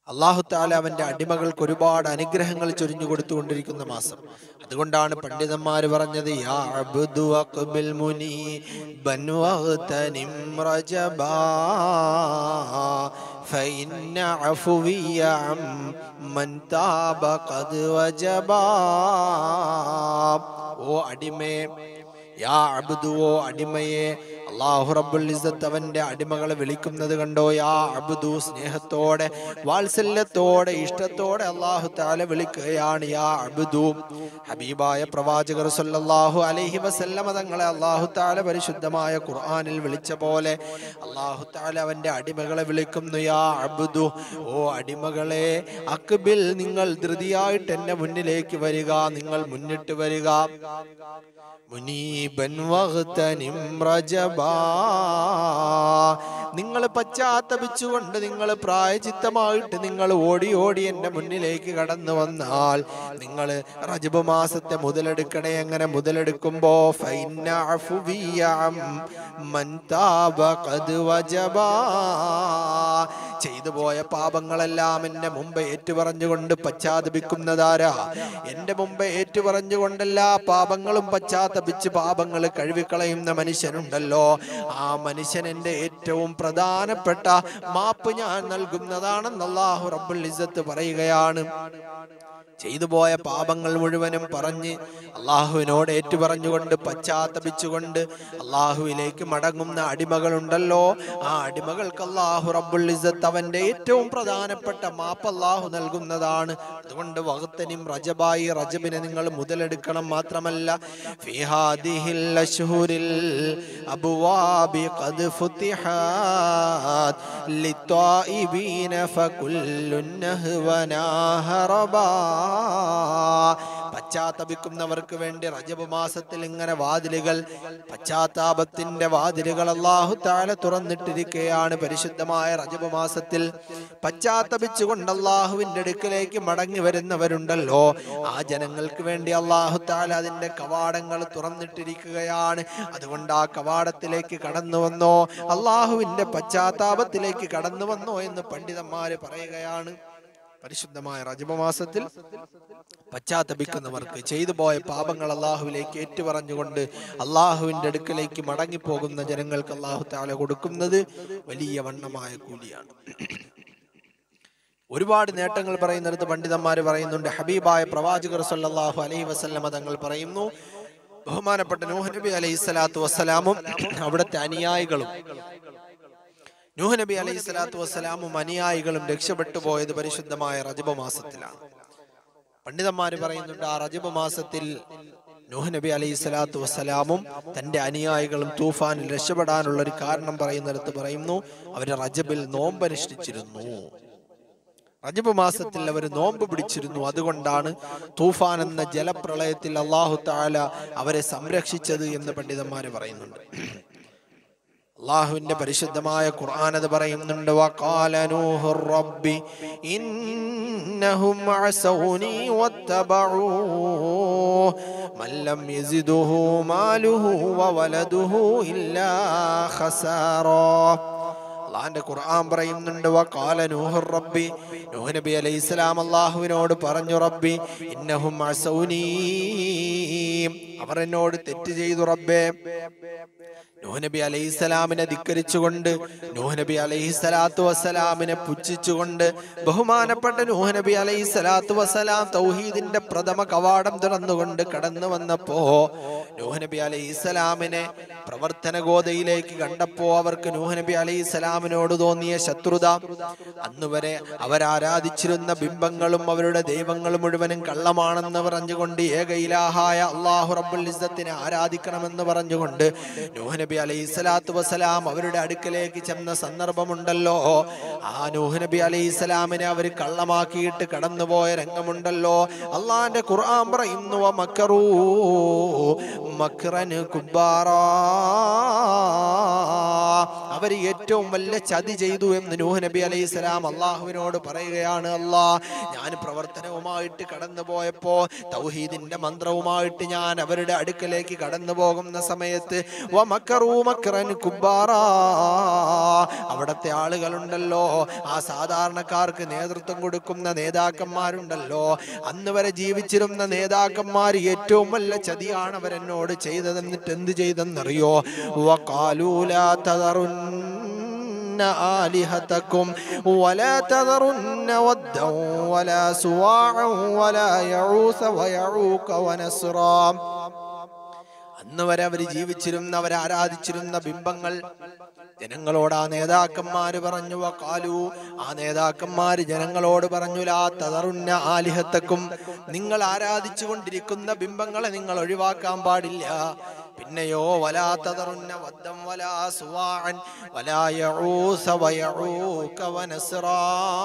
അള്ളാഹു താല അവന്റെ അടിമകൾക്ക് ഒരുപാട് അനുഗ്രഹങ്ങൾ ചൊരിഞ്ഞു കൊടുത്തുകൊണ്ടിരിക്കുന്ന മാസം അതുകൊണ്ടാണ് പണ്ഡിതന്മാർ പറഞ്ഞത് യാ അബ്ദു അഖ്ബിൽ മുനീബൻ വഗ്തനിം റജബാ فإن عفوي عمن تاب قد وجبا ഓ അടിമേ യാ അബ്ദു ഓ അടിമയെ അള്ളാഹു റബ്ബുൽ ഇസ്സത്ത് അവന്റെ അടിമകളെ വിളിക്കുന്നത് കണ്ടോ യാ അബ്ദു സ്നേഹത്തോടെ വാത്സല്യത്തോടെ ഇഷ്ടത്തോടെ അള്ളാഹു താല വിളിക്കുകയാണ് യാ അബ്ദു ഹബീബായ പ്രവാചകർ സല്ലല്ലാഹു അലൈഹി വസല്ലമ തങ്ങളെ അള്ളാഹു താല പരിശുദ്ധമായ ഖുർആനിൽ വിളിച്ച പോലെ അള്ളാഹു താല അവന്റെ അടിമകളെ വിളിക്കുന്നു യാ അബ്ദു ഓ അടിമകളെ അക്ബിൽ നിങ്ങൾ ധൃതിയായിട്ട് എന്റെ മുന്നിലേക്ക് വരിക നിങ്ങൾ മുന്നിട്ട് വരിക മുനീബൻ വഗ്തനിം റജബാ നിങ്ങൾ പശ്ചാത്തപിച്ചുകൊണ്ട് നിങ്ങൾ പ്രായചിത്തമായിട്ട് നിങ്ങൾ ഓടി ഓടി എൻ്റെ മുന്നിലേക്ക് കടന്നു വന്നാൽ നിങ്ങൾ റജബ് മാസത്തെ മുതലെടുക്കണേ അങ്ങനെ മുതലെടുക്കുമ്പോ ഫൈന അഫുവിയ അമ്മൻ താബ ഖദ് വജബാ ചെയ്തു പോയ പാപങ്ങളെല്ലാം എന്റെ മുമ്പ് ഏറ്റുപറഞ്ഞുകൊണ്ട് പശ്ചാത്തപിക്കുന്നതാരാ എന്റെ മുമ്പ് ഏറ്റുപറഞ്ഞുകൊണ്ടെല്ലാ പാപങ്ങളും പശ്ചാത്തപിച്ച് പാപങ്ങൾ കഴുകിക്കളയുന്ന മനുഷ്യനുണ്ടല്ലോ ആ മനുഷ്യൻ എന്റെ ഏറ്റവും പ്രധാനപ്പെട്ട മാപ്പ് ഞാൻ നൽകുന്നതാണെന്ന് അള്ളാഹു റബ്ബുൽ ഇസ്സത്ത് പറയുകയാണ് ചെയ്തു പോയ പാപങ്ങൾ മുഴുവനും പറഞ്ഞ് അള്ളാഹുവിനോട് ഏറ്റുപറഞ്ഞുകൊണ്ട് പശ്ചാത്തപിച്ചുകൊണ്ട് അള്ളാഹുവിലേക്ക് മടങ്ങുന്ന അടിമകളുണ്ടല്ലോ ആ അടിമകൾക്ക് അള്ളാഹു റബ്ബുൽ ഇസ്സത്ത് അവന്റെ ഏറ്റവും പ്രധാനപ്പെട്ട മാപ്പ് അള്ളാഹു നൽകുന്നതാണ് അതുകൊണ്ട് വഹത്തനും റജബായി റജബിനെ നിങ്ങൾ മുതലെടുക്കണം മാത്രമല്ല ഫിഹാദിഹിൽ അശ്ഹുരിൽ അബ്വാബി ഖദ് ഫുതിഹാത് ലിത്വായിബീന ഫകുല്ലുൻ നഹ്വനാ ഹറബാ പശ്ചാത്തപിക്കുന്നവർക്ക് വേണ്ടി റജബ് മാസത്തിൽ ഇങ്ങനെ വാതിലുകൾ പശ്ചാത്താപത്തിന്റെ വാതിലുകൾ അള്ളാഹു താഴെ തുറന്നിട്ടിരിക്കുകയാണ് പരിശുദ്ധമായ റജബ് മാസത്തിൽ പശ്ചാത്തപിച്ചുകൊണ്ട് അള്ളാഹുവിന്റെ അടുക്കലേക്ക് മടങ്ങി വരുന്നവരുണ്ടല്ലോ ആ ജനങ്ങൾക്ക് വേണ്ടി അള്ളാഹു താല അതിന്റെ കവാടങ്ങൾ തുറന്നിട്ടിരിക്കുകയാണ് അതുകൊണ്ട് ആ കവാടത്തിലേക്ക് കടന്നു വന്നോ അള്ളാഹുവിന്റെ പശ്ചാത്താപത്തിലേക്ക് കടന്നു വന്നോ എന്ന് പണ്ഡിതന്മാര് പറയുകയാണ് പരിശുദ്ധമായ റജബ മാസത്തിൽ പശ്ചാത്തപിക്കുന്നവർക്ക് ചെയ്തു പോയ പാപങ്ങൾ അള്ളാഹുവിലേക്ക് ഏറ്റുപറഞ്ഞുകൊണ്ട് അള്ളാഹുവിന്റെ അടുക്കലേക്ക് മടങ്ങിപ്പോകുന്ന ജനങ്ങൾക്ക് അള്ളാഹു താല കൊടുക്കുന്നത് വലിയ വണ്ണമായ കൂലിയാണ് ഒരുപാട് നേട്ടങ്ങൾ പറയുന്നിടത്ത് പണ്ഡിതന്മാർ പറയുന്നുണ്ട് ഹബീബായ പ്രവാചകർ സല്ലല്ലാഹു അലൈഹി വസല്ലമ തങ്ങൾ പറയുന്നു ബഹുമാനപ്പെട്ട നൂഹ് നബി അലൈഹി സ്വലാത്തു വസ്സലാമും അവിടുത്തെ അനുയായികളും നൂഹ് നബി അലൈഹി സ്വലാത്തു വസ്സലാമും അനുയായികളും രക്ഷപ്പെട്ടു പോയത് പരിശുദ്ധമായ റജബ മാസത്തിലാണ് പണ്ഡിതന്മാര് പറയുന്നുണ്ട് ആ റജബ മാസത്തിൽ നൂഹ് നബി അലൈഹി സ്വലാത്തു വസ്സലാമും തന്റെ അനുയായികളും തൂഫാനിൽ രക്ഷപ്പെടാനുള്ള ഒരു കാരണം പറയുന്നിടത്ത് പറയുന്നു അവര് റജബിൽ നോമ്പനുഷ്ഠിച്ചിരുന്നു റജബ് മാസത്തിൽ അവർ നോമ്പ് പിടിച്ചിരുന്നു അതുകൊണ്ടാണ് തൂഫാൻ എന്ന ജലപ്രളയത്തിൽ അള്ളാഹു താല അവരെ സംരക്ഷിച്ചത് എന്ന് പണ്ഡിതന്മാര് പറയുന്നുണ്ട് അള്ളാഹുവിന്റെ പരിശുദ്ധമായ ഖുർആൻ അത് പറയുന്നുണ്ട് വഖാല നൂഹു റബ്ബി ഇന്നഹും അസൗനി വത്തബഉ മൻ ലം യസിദുഹു മാലുഹു വവലദുഹു ഇല്ലാ ഖസാറാ അള്ളാന്റെ ഖുർആൻ പറയുന്നുണ്ട് വഖാല നൂഹു റബ്ബി നൂഹ് നബി അലൈഹി സ്വലാം അള്ളാഹുവിനോട് പറഞ്ഞു റബ്ബി ഇന്നഹും അസൗനീ അവർ എന്നോട് തെറ്റ് ചെയ്തു റബ്ബേ നൂഹ് നബി അലൈഹി സ്വലാമിനെ ധിക്കരിച്ചുകൊണ്ട് നൂഹ് നബി അലൈഹി സ്വലാത്തു വസ്സലാമിനെ പുച്ഛിച്ചുകൊണ്ട് ബഹുമാനപ്പെട്ട നൂഹ് നബി അലൈഹി സ്വലാത്തു വസ്സലാം തൗഹീദിന്റെ പ്രഥമ കവാടം തുറന്നുകൊണ്ട് കടന്നു വന്നപ്പോ നൂഹ് നബി അലൈഹി സ്വലാമിനെ പ്രവർത്തന ഗോതയിലേക്ക് കണ്ടപ്പോ അവർക്ക് നൂഹ് നബി അലൈഹി സ്വലാമിനോട് തോന്നിയ ശത്രുത അന്ന് വരെ അവരാരാധിച്ചിരുന്ന ബിംബങ്ങളും അവരുടെ ദൈവങ്ങളും മുഴുവനും കള്ളമാണെന്ന് പറഞ്ഞുകൊണ്ട് ഏക ഇലാഹായ അള്ളാഹു റബ്ബുൽ ഇസ്സത്തിനെ ആരാധിക്കണമെന്ന് പറഞ്ഞുകൊണ്ട് നൂഹ് നബി അലൈഹി സ്വലാത്തു വസ്സലാം അവരുടെ അടുക്കലേക്ക് ചെന്ന സന്ദർഭമുണ്ടല്ലോ ആ നൂഹ് നബി അലൈഹി സ്വലാമിനെ അവർ കള്ളമാക്കിയിട്ട് കടന്നുപോയ രംഗമുണ്ടല്ലോ അള്ളാന്റെ ഖുർആൻ പറയുന്നു മക്കറൂ മക്റന് കുബ്ബാറാ അവർ ഏറ്റവും വലിയ ചതി ചെയ്തു എന്ന് നൂഹ് നബി അലൈഹി സ്വലാം അള്ളാഹുവിനോട് പറയുകയാണ് അല്ലാ ഞാൻ പ്രവർത്തനവുമായിട്ട് കടന്നു പോയപ്പോ തൗഹീദിന്റെ മന്ത്രവുമായിട്ട് ഞാൻ അവരുടെ അടുക്കലേക്ക് കടന്നു പോകുന്ന സമയത്ത് വമക്കറൂ മക്റൻ കുബ്ബാറാ. അവിടത്തെ ആളുകളുണ്ടല്ലോ ആ സാധാരണക്കാർക്ക് നേതൃത്വം കൊടുക്കുന്ന നേതാക്കന്മാരുണ്ടല്ലോ അന്ന് വരെ ജീവിച്ചിരുന്ന നേതാക്കന്മാർ ഏറ്റവും വല്ല ചതിയാണ് അവരെന്നോട് ചെയ്തതെന്നിട്ട് എന്ത് ചെയ്തെന്നറിയോ വഖാലൂലാ തദറുന്ന ആലിഹതക്കും ولا تذرن ودا ولا سواعا ولا يعوث ويعوق ونسرا അന്ന് വരെ അവർ ജീവിച്ചിരുന്ന അവർ ആരാധിച്ചിരുന്ന ബിംബങ്ങൾ ജനങ്ങളോട് ആ നേതാക്കന്മാര് പറഞ്ഞു കാലു ആ നേതാക്കന്മാര് ജനങ്ങളോട് പറഞ്ഞു ലാ തതറുന്ന ആലിഹത്തക്കും നിങ്ങൾ ആരാധിച്ചു കൊണ്ടിരിക്കുന്ന ബിംബങ്ങളെ നിങ്ങൾ ഒഴിവാക്കാൻ പാടില്ല പിന്നെയോ വലാ തതറുന്ന വദ്ദം വലാ സുവാൻ വലാ യഊസ വയഊക വനസ്റാ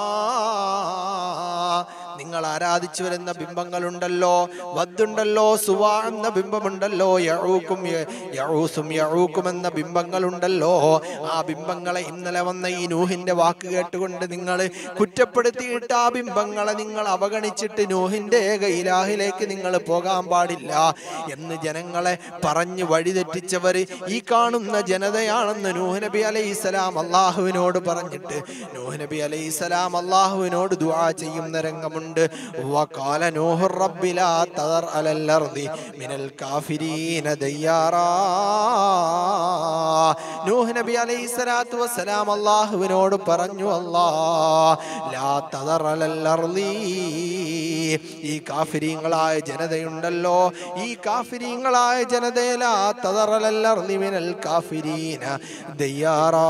നിങ്ങൾ ആരാധിച്ചു വരുന്ന ബിംബങ്ങളുണ്ടല്ലോ വദ്ദുണ്ടല്ലോ സുവാ എന്ന ബിംബമുണ്ടല്ലോ യഴൂക്കും യഴൂസും യഴൂക്കും എന്ന ബിംബങ്ങളുണ്ടല്ലോ ആ ബിംബങ്ങളെ ഇന്നലെ വന്ന ഈ നൂഹിന്റെ വാക്ക് കേട്ടുകൊണ്ട് നിങ്ങൾ കുറ്റപ്പെടുത്തിയിട്ട് ആ ബിംബങ്ങളെ നിങ്ങൾ അവഗണിച്ചിട്ട് നൂഹിന്റെ ഏക ഇലാഹിലേക്ക് നിങ്ങൾ പോകാൻ പാടില്ല എന്ന് ജനങ്ങളെ പറഞ്ഞു വഴിതെറ്റിച്ചവർ ഈ കാണുന്ന ജനതയാണെന്ന് നൂഹ് നബി അലൈഹിസ്സലാം അള്ളാഹുവിനോട് പറഞ്ഞിട്ട് നൂഹ് നബി അലൈഹിസ്സലാം അള്ളാഹുവിനോട് ദുആ ചെയ്യുന്ന രംഗമുണ്ട് വഖാല നൂഹു റബ്ബി ലാ തദർ അലൽ അർദി മിനൽ കാഫിരീന ദയ്യാറാ നൂഹ് നബി അലൈഹി സ്വലാത്തു വസ്സലാം അള്ളാഹുവിനോട് പറഞ്ഞു അല്ലാ ലാ തദർ അലൽ അർദി ഈ കാഫിരീങ്ങളായ ജനതയുണ്ടല്ലോ ഈ കാഫിരീങ്ങളായ ജനതയെ ലാ തദർ അലൽ അർദി മിനൽ കാഫിരീന ദയ്യാറാ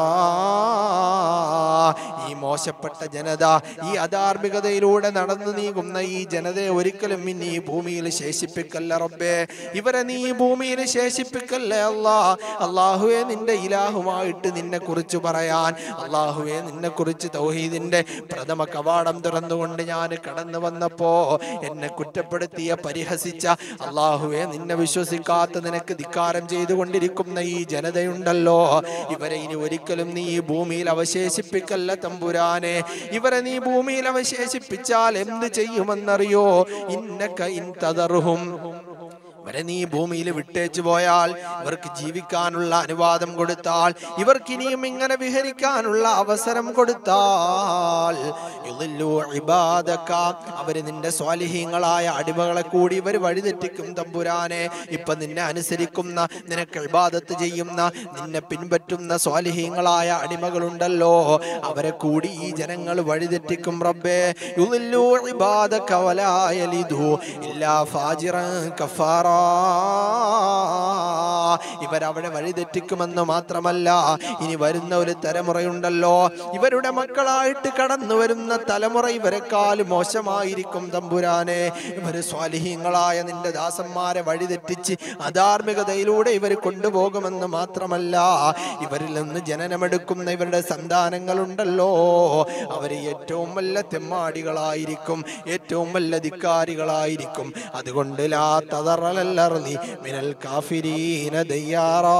ഈ മോശപ്പെട്ട ജനത ഈ അധാർമികതയിലൂടെ നടന്നു നീങ്ങുന്ന ഈ ജനതയെ ഒരിക്കലും ഇനി ഈ ഭൂമിയിൽ ശേഷിപ്പിക്കല്ല റബ്ബേ ഇവരെ നീ ഈ ഭൂമിയിൽ ശേഷിപ്പിക്കല്ലേ അല്ലാ അള്ളാഹുവെ നിന്റെ ഇലാഹുമായിട്ട് നിന്നെ കുറിച്ച് പറയാൻ അള്ളാഹുവെ നിന്നെ കുറിച്ച് തൗഹീദിന്റെ പ്രഥമ കവാടം തുറന്നുകൊണ്ട് ഞാൻ കടന്നു വന്നപ്പോ എന്നെ കുറ്റപ്പെടുത്തിയ പരിഹസിച്ച അള്ളാഹുവെ നിന്നെ വിശ്വസിക്കാത്ത നിനക്ക് ധിക്കാരം ചെയ്തുകൊണ്ടിരിക്കുന്ന ഈ ജനതയുണ്ടല്ലോ ഇവരെ ഇനി ഒരിക്കലും നീ ഈ ഭൂമിയിൽ അവശേഷിപ്പിക്കല്ല തമ്പുരാനെ ഇവരെ നീ ഭൂമിയിൽ അവശേഷിപ്പിച്ചാൽ എന്ത് ചെയ്യുമെന്നറിയോ ഇന്നക്ക ഇൻ തദറുഹും ഇവരെ നീ ഭൂമിയിൽ വിട്ടേച്ചു പോയാൽ ഇവർക്ക് ജീവിക്കാനുള്ള അനുവാദം കൊടുത്താൽ ഇവർക്ക് ഇനിയും ഇങ്ങനെ വിഹരിക്കാനുള്ള അവസരം കൊടുത്താൽ യുളില്ലു ഇബാദക. അവര് നിന്റെ സ്വാലിഹീങ്ങളായ അടിമകളെ കൂടി ഇവർ വഴിതെറ്റിക്കും തമ്പുരാനെ ഇപ്പൊ നിന്നെ അനുസരിക്കുന്ന നിനക്ക് ഇബാദത്ത് ചെയ്യുന്ന നിന്നെ പിൻപറ്റുന്ന സ്വാലിഹീങ്ങളായ അടിമകളുണ്ടല്ലോ അവരെ കൂടി ഈ ജനങ്ങൾ വഴിതെറ്റിക്കും റബ്ബേ യുളില്ലു ഇബാദക വലാ യലിദു ഇല്ലാ ഫാജിറൻ കഫാറാ ഇവരവിടെ വഴിതെറ്റിക്കുമെന്ന് മാത്രമല്ല ഇനി വരുന്ന ഒരു തലമുറയുണ്ടല്ലോ ഇവരുടെ മക്കളായിട്ട് കടന്നു വരുന്ന തലമുറ ഇവരെക്കാൾ മോശമായിരിക്കും തമ്പുരാനെ ഇവര് സ്വാലിഹീങ്ങളായ നിന്റെ ദാസന്മാരെ വഴിതെറ്റിച്ച് അധാർമികതയിലൂടെ ഇവർ കൊണ്ടുപോകുമെന്ന് മാത്രമല്ല ഇവരിൽ നിന്ന് ജനനമെടുക്കുന്ന ഇവരുടെ സന്താനങ്ങളുണ്ടല്ലോ അവര് ഏറ്റവും വല്ല തെമ്മാടികളായിരിക്കും ഏറ്റവും വല്ല ധിക്കാരികളായിരിക്കും അതുകൊണ്ട് ലാ തദറലല്ലർനി മിനൽ കാഫിരീന ദയ്യാറാ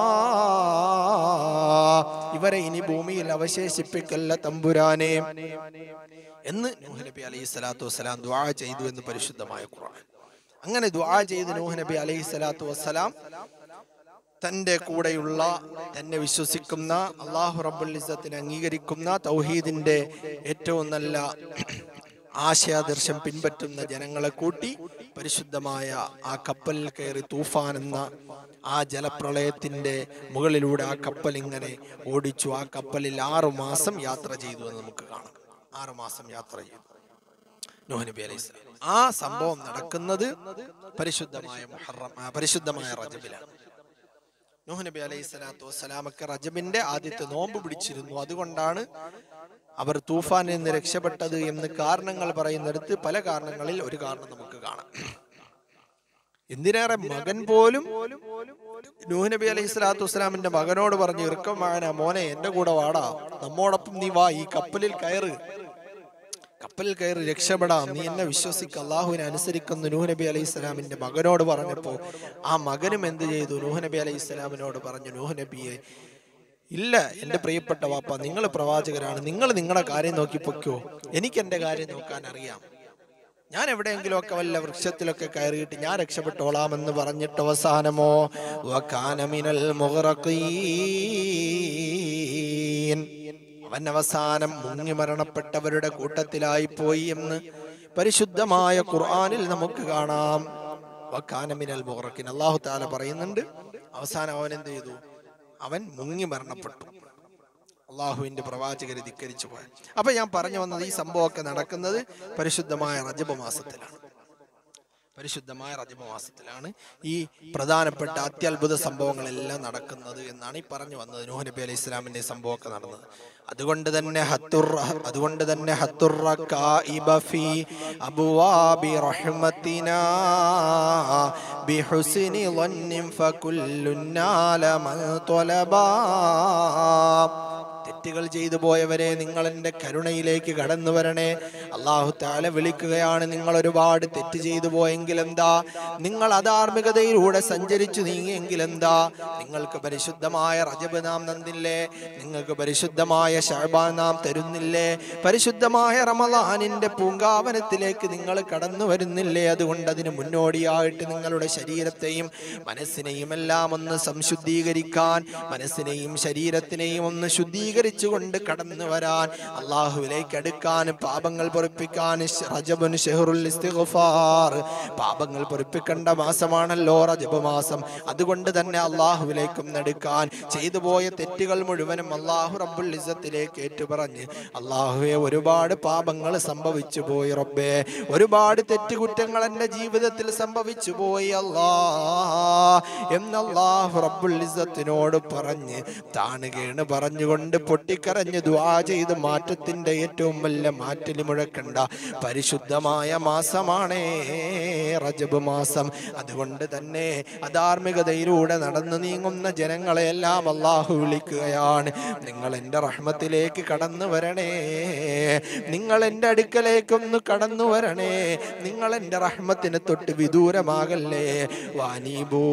ഇവരെ ഇനി ഭൂമിയിൽ അവശേഷിപ്പിക്കല്ല തമ്പുരാനെ എന്ന് നൂഹ് നബി അലൈഹി സ്വലാത്തു വസ്സലാം ദ്വാ ചെയ്തു എന്ന് പരിശുദ്ധമായ ഖുർആൻ അങ്ങനെ ദ്വാ ചെയ്ത് നൂഹ് നബി അലൈഹി സ്വലാത്തു വസ്സലാം തൻ്റെ കൂടെയുള്ള തന്നെ വിശ്വസിക്കുന്ന അള്ളാഹു റബ്ബുൽ ഇസ്സത്തിനെ അംഗീകരിക്കുന്ന തൗഹീദിന്റെ ഏറ്റവും നല്ല ആശയാദർശം പിൻപറ്റുന്ന ജനങ്ങളെ കൂട്ടി പരിശുദ്ധമായ ആ കപ്പലിൽ കയറി തൂഫാൻ എന്ന ആ ജലപ്രളയത്തിന്റെ മുകളിലൂടെ ആ കപ്പൽ ഇങ്ങനെ ഓടിച്ചു ആ കപ്പലിൽ ആറു മാസം യാത്ര ചെയ്തു എന്ന് നമുക്ക് കാണാം ആറു മാസം യാത്ര ചെയ്തു നൂഹ് നബി അലൈഹി സ്വലാം ആ സംഭവം നടക്കുന്നത് പരിശുദ്ധമായ മുഹറം ആ, പരിശുദ്ധമായ റജബിലാണ് നൂഹ് നബി അലൈഹി സ്വലാത്തു വസ്സലാമൊക്കെ റജബിന്റെ ആദ്യത്തെ നോമ്പ് പിടിച്ചിരുന്നു അതുകൊണ്ടാണ് അവർ തൂഫാനിൽ നിന്ന് രക്ഷപ്പെട്ടത് എന്ന് കാരണങ്ങൾ പറയുന്നിടത്ത് പല കാരണങ്ങളിൽ ഒരു കാരണം നമുക്ക് കാണാം എന്തിനേറെ മകൻ പോലും നൂഹ് നബി അലൈഹി സ്വലാത്തു വസ്സലാമിന്റെ മകനോട് പറഞ്ഞു ഇറുക്കമാന മോനെ എന്റെ കൂടെ വാടാ നമ്മോടൊപ്പം നീ വാ ഈ കപ്പലിൽ കയറ് കപ്പലിൽ കയറി രക്ഷപ്പെടാം നീ എന്നെ വിശ്വസിക്ക അള്ളാഹുവിനെ അനുസരിക്കുന്ന നൂഹ് നബി അലൈഹി സ്വലാമിന്റെ മകനോട് പറഞ്ഞപ്പോ ആ മകനും എന്ത് ചെയ്തു നൂഹ് നബി അലൈഹി സ്വലാമിനോട് പറഞ്ഞു നൂഹ് നബിയെ ഇല്ല എൻ്റെ പ്രിയപ്പെട്ട വാപ്പ നിങ്ങൾ പ്രവാചകരാണ് നിങ്ങൾ നിങ്ങളുടെ കാര്യം നോക്കി പൊയ്ക്കോ എനിക്ക് എൻ്റെ കാര്യം നോക്കാൻ അറിയാം ഞാൻ എവിടെയെങ്കിലുമൊക്കെ വല്ല വൃക്ഷത്തിലൊക്കെ കയറിയിട്ട് ഞാൻ രക്ഷപ്പെട്ടോളാമെന്ന് പറഞ്ഞിട്ട് അവസാനമോ വകാനമിനൽ മുഗറഖീൻ. അവൻ അവസാനം മുങ്ങി മരണപ്പെട്ടവരുടെ കൂട്ടത്തിലായി പോയി എന്ന് പരിശുദ്ധമായ ഖുർആനിൽ നമുക്ക് കാണാം വക്കാനമിനൽ മുഹറക്കിൻ അള്ളാഹു താല പറയുന്നുണ്ട് അവസാനം അവൻ എന്ത് ചെയ്തു അവൻ മുങ്ങി മരണപ്പെട്ടു അള്ളാഹുവിന്റെ പ്രവാചകരെ ധിക്കരിച്ചു പോയ അപ്പൊ ഞാൻ പറഞ്ഞു വന്നത് ഈ സംഭവമൊക്കെ നടക്കുന്നത് പരിശുദ്ധമായ റജബ് മാസത്തിലാണ് പരിശുദ്ധമായ റജബ് മാസത്തിലാണ് ഈ പ്രധാനപ്പെട്ട അത്യത്ഭുത സംഭവങ്ങളെല്ലാം നടക്കുന്നത് എന്നാണ് ഈ പറഞ്ഞു വന്നത് നൂഹ് നബി അലൈഹി ഇസ്ലാമിന്റെ സംഭവമൊക്കെ നടന്നത് അതുകൊണ്ട് തന്നെ ഹത്തുർ അതുകൊണ്ട് തന്നെ ഹത്തുറ കായിബ ഫീ അബ്വാബി റഹ്മത്തിനാ ബിഹുസ്നി ളന്നിൻ ഫകുല്ലുന്നാല മൻ ത്വലബാ തെറ്റുകൾ ചെയ്തു പോയവരെ നിങ്ങൾ എൻ്റെ കരുണയിലേക്ക് കടന്നു വരണേ അള്ളാഹു താല വിളിക്കുകയാണ് നിങ്ങൾ ഒരുപാട് തെറ്റ് ചെയ്തു പോയെങ്കിൽ എന്താ നിങ്ങൾ അധാർമികതയിലൂടെ സഞ്ചരിച്ചു നീങ്ങിയെങ്കിൽ എന്താ നിങ്ങൾക്ക് പരിശുദ്ധമായ റജബ് നാം തന്നില്ലേ നിങ്ങൾക്ക് പരിശുദ്ധമായ ഷാബാൻ നാം തരുന്നില്ലേ പരിശുദ്ധമായ റമലാനിന്റെ പൂങ്കാവനത്തിലേക്ക് നിങ്ങൾ കടന്നു വരുന്നില്ലേ അതുകൊണ്ട് അതിന് മുന്നോടിയായിട്ട് നിങ്ങളുടെ ശരീരത്തെയും മനസ്സിനെയും എല്ലാം ഒന്ന് സംശുദ്ധീകരിക്കാൻ മനസ്സിനെയും ശരീരത്തിനെയും ഒന്ന് ശുദ്ധീകരിച്ചുകൊണ്ട് കടന്നു വരാൻ അള്ളാഹുവിലേക്ക് അടുക്കാൻ പാപങ്ങൾ പൊറിപ്പിക്കാൻ റജബുൻ ഷെഹറുൽ ഇസ്തിഗ്ഫാർ പാപങ്ങൾ പൊറിപ്പിക്കേണ്ട മാസമാണല്ലോ റജബ് മാസം അതുകൊണ്ട് തന്നെ അള്ളാഹുവിലേക്കും നടുക്കാൻ ചെയ്തു പോയ തെറ്റുകൾ മുഴുവനും അള്ളാഹു റബ്ബുൽ ഇസത്തിലേക്ക് ഏറ്റുപറഞ്ഞ് അള്ളാഹുവെ ഒരുപാട് പാപങ്ങൾ സംഭവിച്ചു പോയി റബ്ബേ ഒരുപാട് തെറ്റുകുറ്റങ്ങൾ എൻ്റെ ജീവിതത്തിൽ സംഭവിച്ചു പോയി അല്ലാ എന്നല്ലാഹു റബ്ബുൽ ഇസത്തിനോട് പറഞ്ഞ് താണുകേണ് പറഞ്ഞുകൊണ്ട് പൊട്ടിക്കരഞ്ഞ് ദുആ ചെയ്ത് മാറ്റത്തിന്റെ ഏറ്റവും വലിയ മാറ്റലി മുഴക്കണ്ട പരിശുദ്ധമായ മാസമാണേ റജബ് മാസം അതുകൊണ്ട് തന്നെ അധാർമികതയിലൂടെ നടന്നു നീങ്ങുന്ന ജനങ്ങളെയെല്ലാം അള്ളാഹു വിളിക്കുകയാണ് നിങ്ങൾ എൻ്റെ റഹ്മത്തിലേക്ക് കടന്നു വരണേ നിങ്ങൾ എൻ്റെ അടുക്കലേക്കൊന്ന് കടന്നു വരണേ നിങ്ങൾ എൻ്റെ റഹ്മത്തിന് തൊട്ട് വിദൂരമാകല്ലേ വാനീബൂ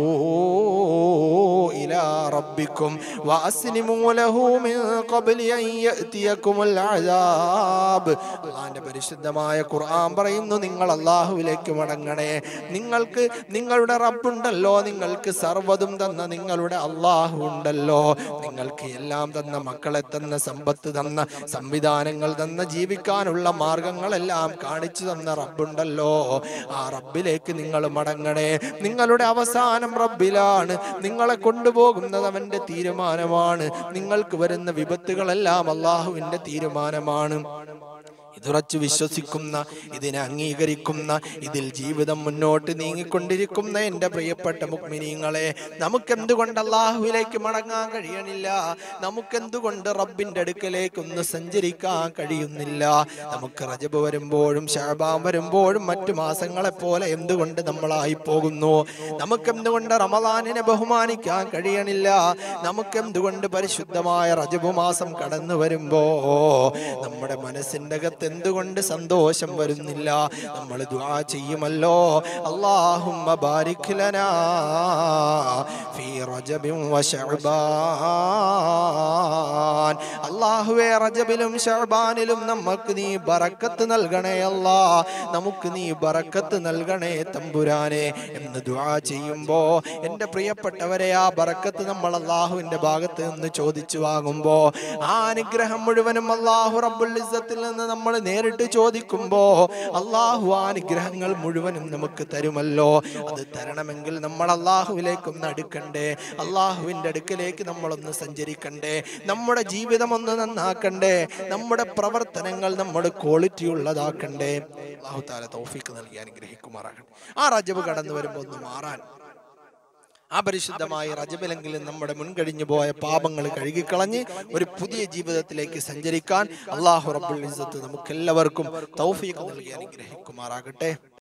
ഇലാ റബ്ബിക്കും വാസ്നിമൂ ലഹു മിൻ ഖബ്ലി അൻ യഅതിയകുമുൽ അദാബ് അല്ലാഹുവിന്റെ പരിശുദ്ധമായ ഖുർആൻ പറയുന്നു നിങ്ങൾ അള്ളാഹുവിലേക്ക് മടങ്ങണേ നിങ്ങൾക്ക് നിങ്ങളുടെ റബ്ബുണ്ടല്ലോ നിങ്ങൾക്ക് സർവ്വതും തന്ന നിങ്ങളുടെ അള്ളാഹു ഉണ്ടല്ലോ നിങ്ങൾക്ക് എല്ലാം തന്ന മക്കളെ തന്ന സമ്പത്ത് തന്ന സംവിധാനങ്ങൾ തന്ന ജീവിക്കാനുള്ള മാർഗങ്ങളെല്ലാം കാണിച്ചു തന്ന റബ്ബുണ്ടല്ലോ ആ റബ്ബിലേക്ക് നിങ്ങൾ മടങ്ങണേ നിങ്ങളുടെ അവസാനം റബ്ബിലാണ് നിങ്ങളെ കൊണ്ടുപോകുന്നത് അവന്റെ തീരുമാനമാണ് നിങ്ങൾക്ക് വരുന്ന വിപത്തുകളെല്ലാം അള്ളാഹുവിന്റെ തീരുമാനമാണ് ഇതുറച്ചു വിശ്വസിക്കുന്ന ഇതിനെ അംഗീകരിക്കുന്ന ഇതിൽ ജീവിതം മുന്നോട്ട് നീങ്ങിക്കൊണ്ടിരിക്കുന്ന എൻ്റെ പ്രിയപ്പെട്ട മുക്മിനീങ്ങളെ നമുക്കെന്തുകൊണ്ട് അള്ളാഹുവിലേക്ക് മടങ്ങാൻ കഴിയണില്ല നമുക്കെന്തുകൊണ്ട് റബ്ബിൻ്റെ അടുക്കലേക്ക് ഒന്ന് സഞ്ചരിക്കാൻ കഴിയുന്നില്ല നമുക്ക് റജബ് വരുമ്പോഴും ഷാബാൻ വരുമ്പോഴും മറ്റു മാസങ്ങളെ പോലെ എന്തുകൊണ്ട് നമ്മളായി പോകുന്നു നമുക്കെന്തുകൊണ്ട് റമദാനിനെ ബഹുമാനിക്കാൻ കഴിയണില്ല നമുക്കെന്തുകൊണ്ട് പരിശുദ്ധമായ റജബ് മാസം കടന്നു വരുമ്പോ നമ്മുടെ മനസ്സിൻ്റെ അകത്ത് എന്തുകൊണ്ട് സന്തോഷം വരുന്നില്ല നമ്മൾ ദുആ ചെയ്യുമല്ലോ അല്ലാഹുമ്മ ബാരിക് ലനാ ഫീ റജബിൻ വശഅബാൻ അല്ലാഹുവേ റജബിലും ശഅബാനിലും നമുക്ക് നീ ബറക്കത്ത് നൽകണേ അല്ലാ നമുക്ക് നീ ബറക്കത്ത് നൽകണേ തമ്പുരാനെ എന്ന് ദുആ ചെയ്യുമ്പോ എൻ്റെ പ്രിയപ്പെട്ടവരെ ആ ബറക്കത്ത് നമ്മൾ അള്ളാഹുവിൻ്റെ ഭാഗത്ത് നിന്ന് ചോദിച്ചു വാങ്ങുമ്പോ ആ അനുഗ്രഹം മുഴുവനും അള്ളാഹു റബ്ബുൽ ഇസ്സത്തിൽ നിന്ന് നമ്മൾ നേരിട്ട് ചോദിക്കുമ്പോ അള്ളാഹു ആ അനുഗ്രഹങ്ങൾ മുഴുവനും നമുക്ക് തരുമല്ലോ അത് തരണമെങ്കിൽ നമ്മൾ അള്ളാഹുവിലേക്കൊന്ന് അടുക്കണ്ടേ അള്ളാഹുവിൻ്റെ അടുക്കലേക്ക് നമ്മളൊന്ന് സഞ്ചരിക്കണ്ടേ നമ്മുടെ ജീവിതം ഒന്ന് നന്നാക്കണ്ടേ നമ്മുടെ പ്രവർത്തനങ്ങൾ നമ്മുടെ ക്വാളിറ്റി ഉള്ളതാക്കണ്ടേ അള്ളാഹു താല തൗഫീക്ക് നൽകി അനുഗ്രഹിക്കുമാറാകട്ടെ ആ റജബ് കടന്നു വരുമ്പോൾ ഒന്ന് മാറാൻ ആ പരിശുദ്ധമായ റജബിലെങ്കിലും നമ്മുടെ മുൻകഴിഞ്ഞു പോയ പാപങ്ങൾ കഴുകിക്കളഞ്ഞ് ഒരു പുതിയ ജീവിതത്തിലേക്ക് സഞ്ചരിക്കാൻ അള്ളാഹു റബ്ബുൽ ഇസ്സത്ത് നമുക്കെല്ലാവർക്കും തൗഫീഖ് നൽകി അനുഗ്രഹിക്കുമാറാകട്ടെ